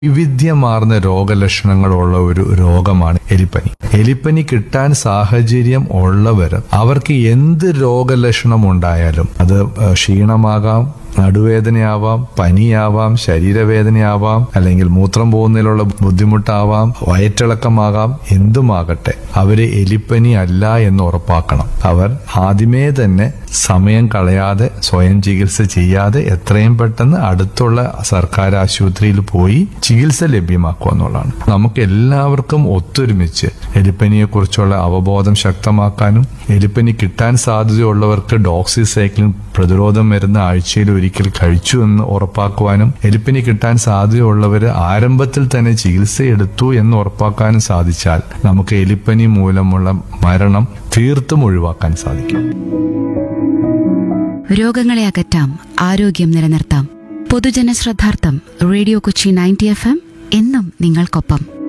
വൈവിധ്യമാർന്ന രോഗലക്ഷണങ്ങളുള്ള ഒരു രോഗമാണ് എലിപ്പനി എലിപ്പനി കിട്ടാൻ സാഹചര്യം ഉള്ളവർ അവർക്ക് എന്ത് രോഗലക്ഷണം ഉണ്ടായാലും അത് ഏഹ്, ക്ഷീണമാകാം നടുവേദനയാവാം പനിയാവാം ശരീരവേദനയാവാം അല്ലെങ്കിൽ മൂത്രം പോകുന്നതിലുള്ള ബുദ്ധിമുട്ടാവാം വയറ്റിളക്കമാകാം എന്തുമാകട്ടെ അവര് എലിപ്പനി അല്ല എന്ന് ഉറപ്പാക്കണം അവർ ആദ്യമേ തന്നെ സമയം കളയാതെ സ്വയം ചികിത്സ ചെയ്യാതെ എത്രയും പെട്ടെന്ന് അടുത്തുള്ള സർക്കാർ ആശുപത്രിയിൽ പോയി ചികിത്സ ലഭ്യമാക്കുക എന്നുള്ളതാണ് നമുക്ക് എല്ലാവർക്കും ഒത്തൊരുമിച്ച് എലിപ്പനിയെ കുറിച്ചുള്ള അവബോധം ശക്തമാക്കാനും എലിപ്പനി കിട്ടാൻ സാധ്യതയുള്ളവർക്ക് ഡോക്സിസൈക്ലിൻ പ്രതിരോധ മരുന്ന് ആഴ്ചയിൽ ഒരിക്കൽ കഴിച്ചു എന്ന് ഉറപ്പാക്കുവാനും എലിപ്പനി കിട്ടാൻ സാധ്യതയുള്ളവർ ആരംഭത്തിൽ തന്നെ ചികിത്സയെടുത്തു എന്ന് ഉറപ്പാക്കാനും സാധിച്ചാൽ നമുക്ക് എലിപ്പനി മൂലമുള്ള മരണം തീർത്തും ഒഴിവാക്കാൻ സാധിക്കും രോഗങ്ങളെ അകറ്റാം ആരോഗ്യം നിലനിർത്താം പൊതുജന ശ്രദ്ധാർത്ഥം radio Kochi ninety F M എന്നും നിങ്ങൾക്കൊപ്പം